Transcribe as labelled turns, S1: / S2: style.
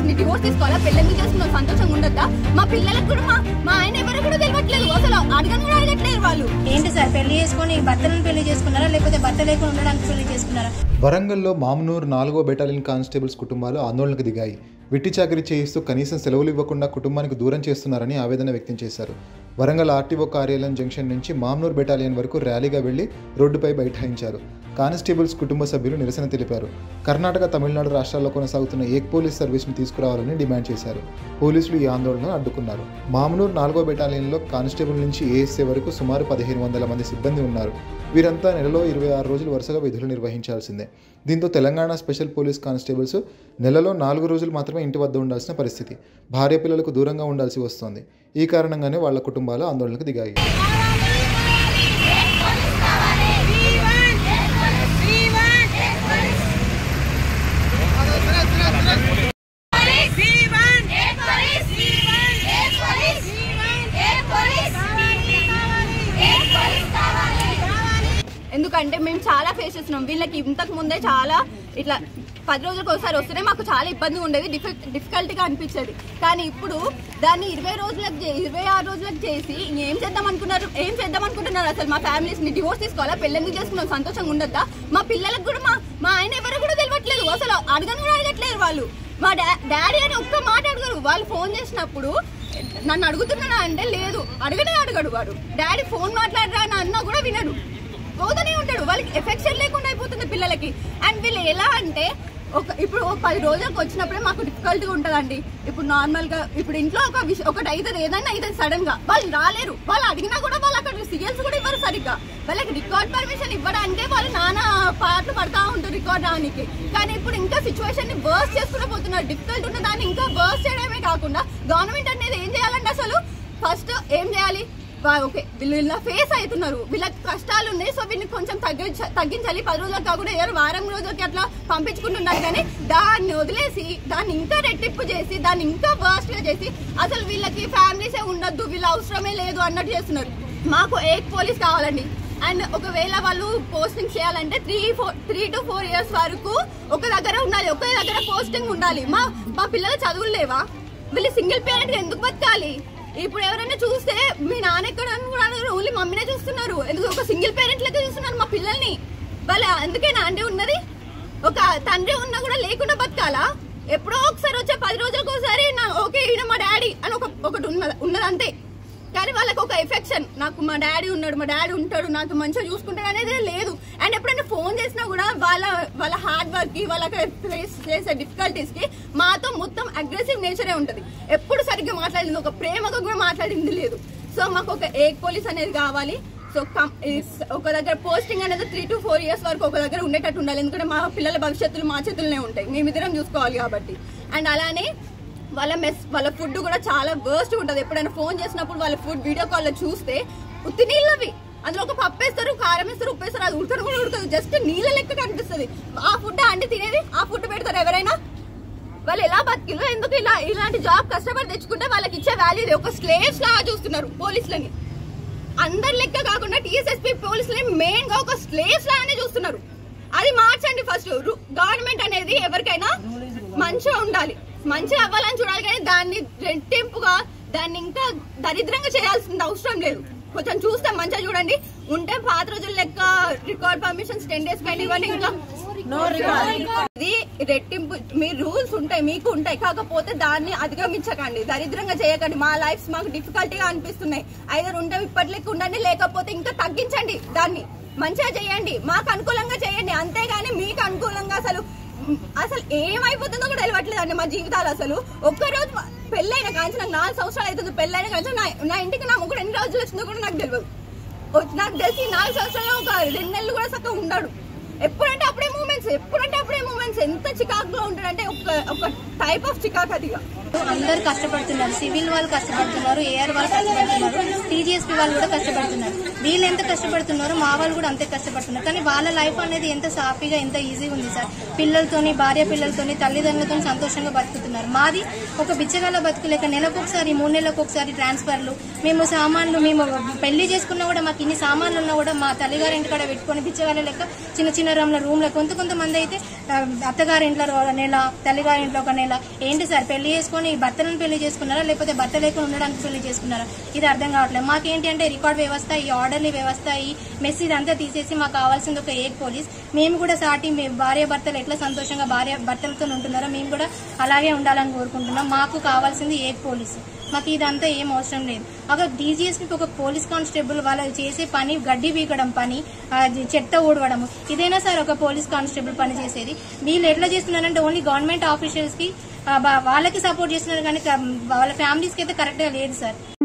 S1: ని డివోర్స్ తీసుకోవాలా పెళ్ళెందుకు చేసుకున్నాం సంతోషంగా ఉండొద్దా మా పిల్లలకు కూడా మా మా ఆయన ఎవరు కూడా తెలియట్లేదు అసలు అడగను కూడా అడగట్లేదు వాళ్ళు
S2: ఏంటి సార్ పెళ్లి చేసుకొని భర్తలను పెళ్లి చేసుకున్నారా లేకపోతే భర్త లేకుండా ఉండడానికి పెళ్లి చేసుకున్నారా
S3: వరంగల్లో మామునూర్ నాలుగో బెటాలియన్ కానిస్టేబుల్స్ కుటుంబాలు ఆందోళనకు దిగాయి వెట్టి చాకరీ చేయిస్తూ కనీసం సెలవులు ఇవ్వకుండా కుటుంబానికి దూరం చేస్తున్నారని ఆవేదన వ్యక్తం చేశారు వరంగల్ ఆర్టీఓ కార్యాలయం జంక్షన్ నుంచి మామ్నూర్ బెటాలియన్ వరకు ర్యాలీగా వెళ్లి రోడ్డుపై బైఠాయించారు కానిస్టేబుల్స్ కుటుంబ సభ్యులు నిరసన తెలిపారు కర్ణాటక తమిళనాడు రాష్ట్రాల్లో కొనసాగుతున్న ఏక్ పోలీస్ సర్వీస్ను తీసుకురావాలని డిమాండ్ చేశారు పోలీసులు ఈ ఆందోళనను అడ్డుకున్నారు మామనూర్ నాలుగో బెటాలియన్లో కానిస్టేబుల్ నుంచి ఏఎస్ఏ వరకు సుమారు పదిహేను వందల మంది సిబ్బంది ఉన్నారు వీరంతా నెలలో ఇరవై ఆరు రోజులు వరుసగా విధులు నిర్వహించాల్సిందే దీంతో తెలంగాణ స్పెషల్ పోలీస్ కానిస్టేబుల్స్ నెలలో నాలుగు రోజులు మాత్రమే ఇంటి వద్ద ఉండాల్సిన పరిస్థితి భార్య పిల్లలకు దూరంగా ఉండాల్సి వస్తోంది ఈ కారణంగానే వాళ్ళ కుటుంబాలు ఆందోళనకు దిగాయి
S1: ఎందుకంటే మేము చాలా ఫేస్ చేస్తున్నాం వీళ్ళకి ఇంతకు ముందే చాలా ఇట్లా పది రోజులకు ఒకసారి వస్తేనే మాకు చాలా ఇబ్బంది ఉండేది డిఫికల్ట్ గా అనిపించేది కానీ ఇప్పుడు దాన్ని ఇరవై రోజులకు చే- ఇరవై ఆరు రోజులకు చేసి ఏం చేద్దాం అనుకున్నారు ఏం చేద్దాం అనుకుంటున్నారు అసలు మా ఫ్యామిలీస్ ని డివోర్స్ తీసుకోవాలా పెళ్ళెందుకు చేసుకున్నాం సంతోషంగా ఉండొద్దా మా పిల్లలకు కూడా మా మా ఆయన ఎవరు కూడా తెలియట్లేదు అసలు అడగను కూడా అడగట్లేదు వాళ్ళు మా డా- డాడీ అని ఒక్క మాట అడగరు వాళ్ళు ఫోన్ చేసినప్పుడు నన్ను అడుగుతున్నానా అంటే లేదు అడగనే అడగడు వాడు డాడీ ఫోన్ మాట్లాడరా అని అన్నా కూడా వినడు పోతూనే ఉంటాడు వాళ్ళకి ఎఫెక్షన్ లేకుండా అయిపోతుంది పిల్లలకి అండ్ వీళ్ళు ఎలా అంటే ఒక ఇప్పుడు ఒక పది రోజులకు వచ్చినప్పుడే మాకు డిఫికల్ట్ గా ఉంటదండి ఇప్పుడు నార్మల్ గా ఇప్పుడు ఇంట్లో ఒక విషయం ఒకటి అవుతుంది ఏదైనా అవుతుంది సడన్ గా వాళ్ళు రాలేరు వాళ్ళు అడిగినా కూడా వాళ్ళు అక్కడ సీరియల్స్ కూడా ఇవ్వరు సరిగ్గా వాళ్ళకి రికార్డ్ పర్మిషన్ ఇవ్వడానికే వాళ్ళు నానా పాటలు పడతా ఉంటారు రికార్డ్ రానికి కానీ ఇప్పుడు ఇంకా సిచ్యువేషన్ ని వర్స్ చేసుకుని పోతున్నారు డిఫికల్ట్ ఉన్న దాన్ని ఇంకా వర్స్ చేయడమే కాకుండా గవర్నమెంట్ అనేది ఏం చేయాలంటే అసలు ఫస్ట్ ఏం చేయాలి వా- ఓకే వీళ్ళు ఇలా ఫేస్ అవుతున్నారు వీళ్ళకి కష్టాలు ఉన్నాయి సో వీళ్ళని కొంచెం తగ్గించ తగ్గించాలి పది రోజులకు కాకుండా ఏదో వారం రోజులకి అట్లా పంపించుకుంటున్నారు కానీ దాన్ని వదిలేసి దాన్ని ఇంకా రెట్టింపు చేసి దాన్ని ఇంకా వర్స్ట్ గా చేసి అసలు వీళ్ళకి ఫ్యామిలీసే ఉండొద్దు వీళ్ళ అవసరమే లేదు అన్నట్టు చేస్తున్నారు మాకు ఏక్ పోలీస్ కావాలండి అండ్ ఒకవేళ వాళ్ళు పోస్టింగ్ చేయాలంటే three four three to four years వరకు ఒక దగ్గర ఉండాలి ఒకే దగ్గర పోస్టింగ్ ఉండాలి మా మా పిల్లల చదువులు లేవా వీళ్ళు సింగిల్ పేరెంట్ ఎందుకు బతకాలి ఇప్పుడు ఎవరైనా చూస్తే మీ నాన్న ఎక్కడ అని కూడా అనరు. ఓన్లీ మమ్మీనే చూస్తున్నారు ఎందుకు ఒక సింగిల్ పేరెంట్ లెక్క చూస్తున్నారు మా పిల్లల్ని వాళ్ళ అందుకేనా అంటే ఉన్నది ఒక తండ్రి ఉన్నా కూడా లేకుండా బతకాలా ఎప్పుడో ఒకసారి వచ్చే పది రోజులకు ఒకసారి నా ఓకే ఈయన మా డాడీ అని ఒక ఒకటి ఉన్నది ఉన్నది అంతే కానీ వాళ్ళకి ఒక ఎఫెక్షన్ నాకు మా డాడీ ఉన్నాడు మా డాడీ ఉంటాడు నాకు మంచిగా చూసుకుంటాడు అనేది లేదు అండ్ ఎప్పుడైనా ఫోన్ చేసినా కూడా వాళ్ళ వాళ్ళ హార్డ్ వర్క్ కి వాళ్ళకి ఫేస్ చేసే డిఫికల్టీస్ కి మాతో మొత్తం అగ్రెసివ్ నేచరే ఉంటది ఎప్పుడు సరిగ్గా మాట్లాడింది ఒక ప్రేమగా కూడా మాట్లాడింది లేదు సో మాకు ఒక ఏక్ పోలీస్ అనేది కావాలి సో కం- ఇస్- ఒక దగ్గర పోస్టింగ్ అనేది త్రీ టు ఫోర్ ఇయర్స్ వరకు ఒక దగ్గర ఉండేటట్టు ఉండాలి ఎందుకంటే మా పిల్లల భవిష్యత్తులు మా చేతుల్లోనే ఉంటాయి మేమిద్దరం చూసుకోవాలి కాబట్టి అండ్ అలానే వాళ్ళ మెస్ వాళ్ళ ఫుడ్ కూడా చాలా వర్స్ట్ ఉంటుంది ఎప్పుడైనా ఫోన్ చేసినప్పుడు వాళ్ళ ఫుడ్ వీడియో కాల్ లో చూస్తే ఉత్తి నీళ్ళవి అందులో ఒక పప్పు వేస్తారు కారం వేస్తారు ఉప్పు వేస్తారు అది ఉడకదు కూడా ఉడకదు జస్ట్ నీళ్ళ లెక్క కనిపిస్తుంది ఆ ఫుడ్ అండి తినేది ఆ ఫుడ్ పెడతారు ఎవరైనా వాళ్ళు ఎలా బతికిలో ఎందుకు ఇలా ఇలాంటి జాబ్ కష్టపడి తెచ్చుకుంటే వాళ్ళకి ఇచ్చే వాల్యూ ఇది ఒక స్లేవ్స్ లాగా చూస్తున్నారు పోలీసులని అందరి లెక్క కాకుండా టీఎస్ఎస్పీ పోలీసులని మెయిన్ గా ఒక స్లేవ్స్ లాగానే చూస్తున్నారు అది మార్చండి ఫస్ట్ గవర్నమెంట్ అనేది ఎవరికైనా మంచిగా ఉండాలి మంచిగా అవ్వాలని చూడాలి కానీ దాన్ని రెట్టింపుగా దాన్ని ఇంకా దరిద్రంగా చేయాల్సిన అవసరం లేదు కొంచెం చూస్తే మంచిగా చూడండి ఉంటే పాత రోజుల లెక్క రికార్డ్ పర్మిషన్స్ టెన్ డేస్ కానీ ఇవన్నీ ఇంకా ఇది రెట్టింపు మీ రూల్స్ ఉంటాయి మీకు ఉంటాయి కాకపోతే దాన్ని అధిగమించకండి దరిద్రంగా చేయకండి మా లైఫ్స్ మాకు డిఫికల్టీగా అనిపిస్తున్నాయి ఐదర్ ఉంటే ఇప్పటికి ఉండండి లేకపోతే ఇంకా తగ్గించండి దాన్ని మంచిగా చేయండి మాకు అనుకూలంగా చేయండి అంతేగాని మీకు అనుకూలంగా అసలు అసలు ఏమైపోతుందో కూడా తెలియట్లేదండి మా జీవితాలు అసలు ఒక్కరోజు మా- పెళ్ళైన కాంచి నాకు నాలుగు సంవత్సరాలు అవుతుంది పెళ్ళైన కాంచి నా నా ఇంటికి నా ముగ్గురు ఎన్ని రోజులు వచ్చిందో కూడా నాకు తెలియదు ఓ- నాకు తెలిసి నాలుగు సంవత్సరాలు ఒక రెండు నెలలు కూడా చక్కగా ఉండడు ఎప్పుడంటే అప్పుడే మూమెంట్స్ ఎప్పుడంటే అప్పుడే మూమెంట్స్ ఎంత చికాకుగా ఉంటాడంటే ఒక ఒక టైప్ ఆఫ్ చికాకు అది ఇక.
S2: అందరు కష్టపడుతున్నారు సివిల్ వాళ్ళు కష్టపడుతున్నారు ఏఆర్ వాళ్ళు కష్టపడుతున్నారు టీజీఎస్పీ వాళ్ళు కూడా కష్టపడుతున్నారు వీళ్ళు ఎంత కష్టపడుతున్నారో మా వాళ్ళు కూడా అంతే కష్టపడుతున్నారు కానీ వాళ్ళ లైఫ్ అనేది ఎంత సాఫీగా ఎంత ఈజీగా ఉంది సార్ పిల్లలతోని భార్య పిల్లలతోని తల్లిదండ్రులతో సంతోషంగా బతుకుతున్నారు మాది ఒక బిచ్చగాల బతుకులేక నెలకు ఒకసారి మూడు నెలలకు ఒకసారి ట్రాన్స్ఫర్లు మేము సామాన్లు మేము పెళ్లి చేసుకున్నా కూడా మాకు ఇన్ని సామాన్లు ఉన్నా కూడా మా తల్లిగారి ఇంటికాడ పెట్టుకొని బిచ్చగాల లెక్క చిన్న చిన్న రూమ్ల రూమ్లో కొంత కొంతమంది అయితే ఆ, అత్తగారి ఇంట్లో ఒక నెల తల్లిగారి ఇంట్లో ఒక నెల ఏంటి సార్ పెళ్లి చేసుకొని భర్తలను పెళ్లి చేసుకున్నారా లేకపోతే భర్త లేకుండా ఉండడానికి పెళ్లి చేసుకున్నారా ఇది అర్థం కావట్లేదు మాకేంటి అంటే రికార్డ్ వ్యవస్థ ఈ ఆర్డర్లీ వ్యవస్థ ఈ మెస్ ఇదంతా తీసేసి మాకు కావాల్సింది ఒక ఏక్ పోలీస్ మేము కూడా సాటి మీ భార్య భర్తలు ఎట్లా సంతోషంగా భార్య భర్తలతో ఉంటున్నారో మేము కూడా అలాగే ఉండాలని కోరుకుంటున్నాం మాకు కావాల్సింది ఏక్ పోలీస్ మాకు ఇదంతా ఏం అవసరం లేదు ఒక డీజీఎస్పీకి ఒక పోలీస్ కానిస్టేబుల్ వాళ్ళు చేసే పని గడ్డి బీకడం పని ఆ, చెత్త ఊడవడం ఇదేనా సార్ ఒక పోలీస్ కానిస్టేబుల్ పని చేసేది వీళ్ళు ఎట్లా చేస్తున్నారంటే ఓన్లీ గవర్నమెంట్ ఆఫీషియల్స్ కి ఆ, బా- వాళ్ళకి సపోర్ట్ చేస్తున్నారు కానీ క- వాళ్ళ ఫ్యామిలీస్ కి అయితే కరెక్ట్ గా లేదు సార్